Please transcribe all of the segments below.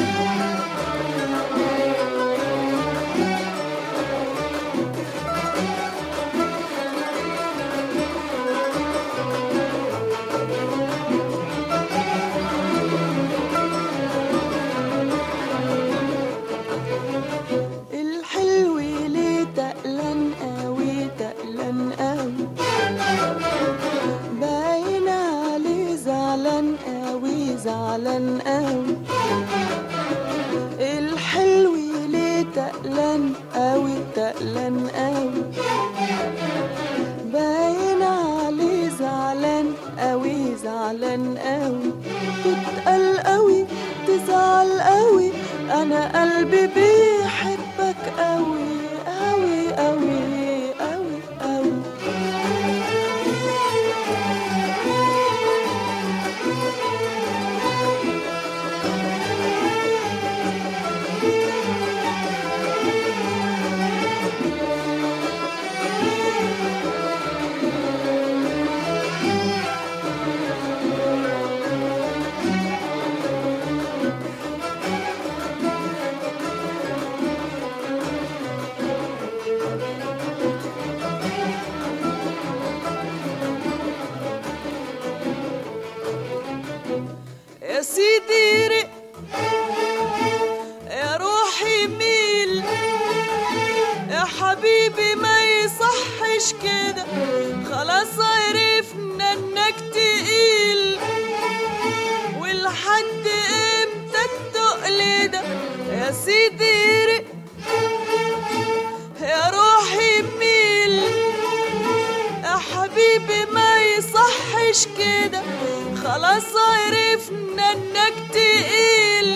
الحلو ليه تقلان قوي تقلان قوي باين عليه زعلان قوي زعلان قوي الحلو ليه تقلان قوي تقلان قوي باين عليه زعلان قوي زعلان قوي تتقل قوي تزعل قوي انا قلبي بيحبك قوي قوي قوي قوي قوي يا سيدي رق يا روحي ميل يا حبيبي ما يصحش كده خلاص عرفنا انك تقيل ولحد امتى التقل ده يا سيدي رق يا روحي ميل يا حبيبي ما يصحش كده خلاص عرفنا انك تقيل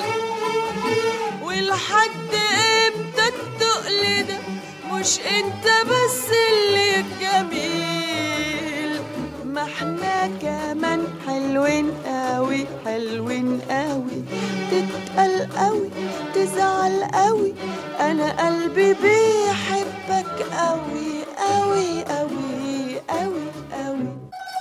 ولحد امتى التقل ده مش انت بس اللي جميل ما احنا كمان حلوين قوي حلوين قوي تتقل قوي تزعل قوي انا قلبي بيحبك قوي قوي قوي قوي قوي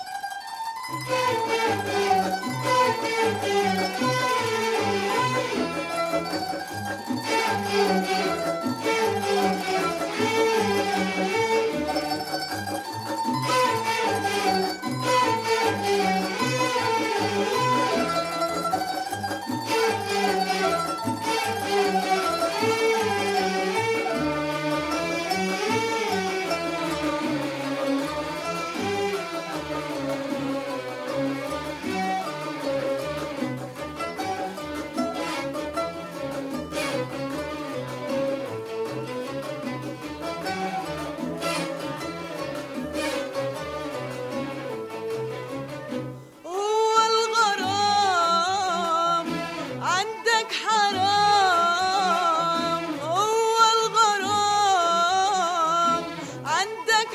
هو الغرام عندك حرام هو الغرام عندك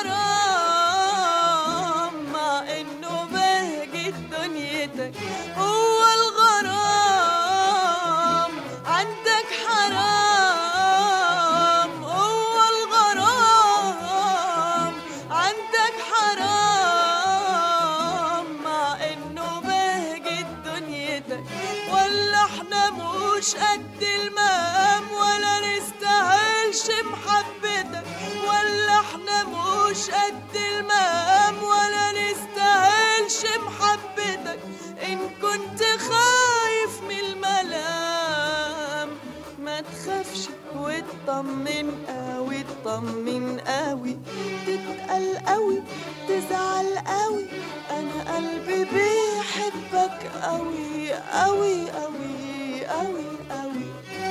حرام مع انه بهجة دنيتك هو الغرام عندك حرام هو الغرام عندك حرام مع انه بهجة دنيتك ولا احنا مش قد المقام ولا نستاهلش محبتك ولا احنا مش قد المقام ولا نستاهلش محبتك ان كنت خايف من الملام ما تخافش واطمن قوي اطمن قوي تتقل قوي تزعل قوي انا قلبي بيحبك قوي قوي قوي قوي قوي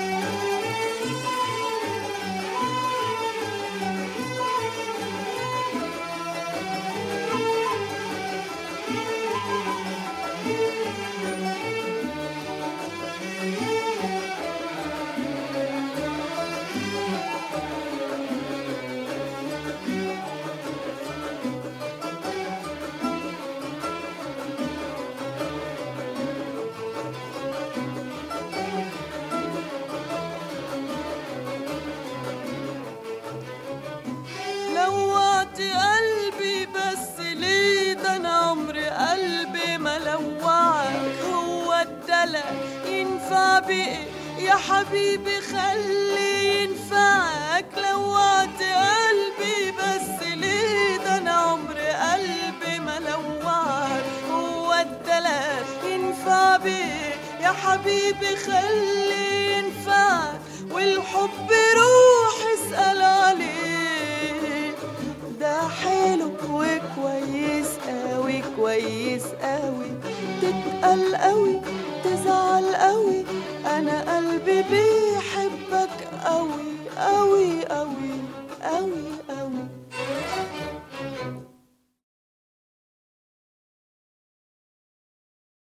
لوعت قلبي بس ليه ده انا عمري قلبي ما لوعك هو الدلع ينفع بإيه يا حبيبي خلي ينفعك لوعت قلبي بس ليه ده انا عمر قلبي ما لوعك هو الدلال ينفع بيه يا حبيبي خلي ينفعك والحب روح اسأل عليه ده حلو وكويس قوي كويس قوي تتقل قوي تزعل قوي انا قلبي بيحبك قوي قوي قوي قوي